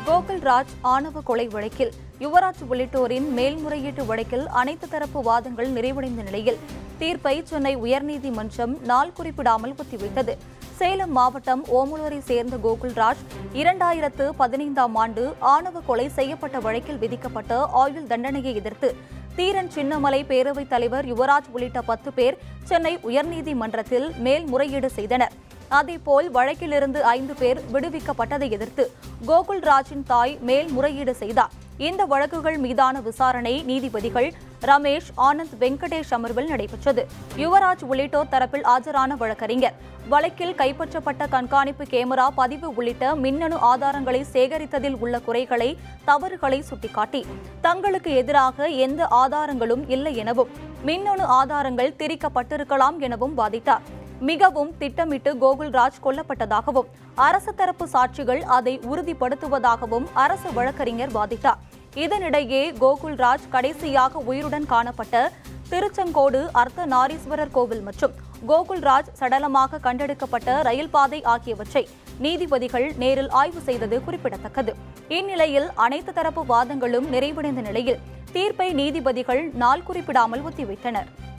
கோகுல்ராஜ் ஆணவ கொலை வழக்கில் யுவராஜ் உள்ளிட்டோரின் மேல்முறையீட்டு வழக்கில் அனைத்து தரப்பு வாதங்கள் நிறைவடைந்த நிலையில் தீர்ப்பை சென்னை உயர்நீதிமன்றம் நாள் குறிப்பிடாமல் ஒத்திவைத்தது சேலம் மாவட்டம் ஓமலூரை சேர்ந்த கோகுல்ராஜ் இரண்டாயிரத்து பதினைந்தாம் ஆண்டு ஆணவ கொலை செய்யப்பட்ட வழக்கில் விதிக்கப்பட்ட ஆயுள் தண்டனையை எதிர்த்து தீரன் சின்னமலை பேரவைத் தலைவர் யுவராஜ் உள்ளிட்ட பத்து பேர் சென்னை உயர்நீதிமன்றத்தில் மேல்முறையீடு செய்தனர் அதேபோல் வழக்கிலிருந்து ஐந்து பேர் விடுவிக்கப்பட்டதை எதிர்த்து கோகுல்ராஜின் தாய் மேல்முறையீடு செய்தார் இந்த வழக்குகள் மீதான விசாரணை நீதிபதிகள் ரமேஷ் ஆனந்த் வெங்கடேஷ் அமர்வில் நடைபெற்றது யுவராஜ் உள்ளிட்டோர் தரப்பில் ஆஜரான வழக்கறிஞர் வழக்கில் கைப்பற்றப்பட்ட கண்காணிப்பு கேமரா பதிவு உள்ளிட்ட மின்னணு ஆதாரங்களை சேகரித்ததில் உள்ள குறைகளை தவறுகளை சுட்டிக்காட்டி தங்களுக்கு எதிராக எந்த ஆதாரங்களும் இல்லை எனவும் மின்னணு ஆதாரங்கள் திரிக்கப்பட்டிருக்கலாம் எனவும் வாதிட்டார் மிகவும் திட்டமிட்டு கோகுல்ராஜ் கொல்லப்பட்டதாகவும் அரசு தரப்பு சாட்சிகள் அதை உறுதிப்படுத்துவதாகவும் அரசு வழக்கறிஞர் வாதிட்டார் இதனிடையே கோகுல்ராஜ் கடைசியாக உயிருடன் காணப்பட்ட திருச்செங்கோடு அர்த்த நாரீஸ்வரர் கோவில் மற்றும் கோகுல்ராஜ் சடலமாக கண்டெடுக்கப்பட்ட ரயில் பாதை ஆகியவற்றை நீதிபதிகள் நேரில் ஆய்வு செய்தது குறிப்பிடத்தக்கது இந்நிலையில் அனைத்து தரப்பு வாதங்களும் நிறைவடைந்த நிலையில் தீர்ப்பை நீதிபதிகள் நாள் குறிப்பிடாமல் ஒத்திவைத்தனர்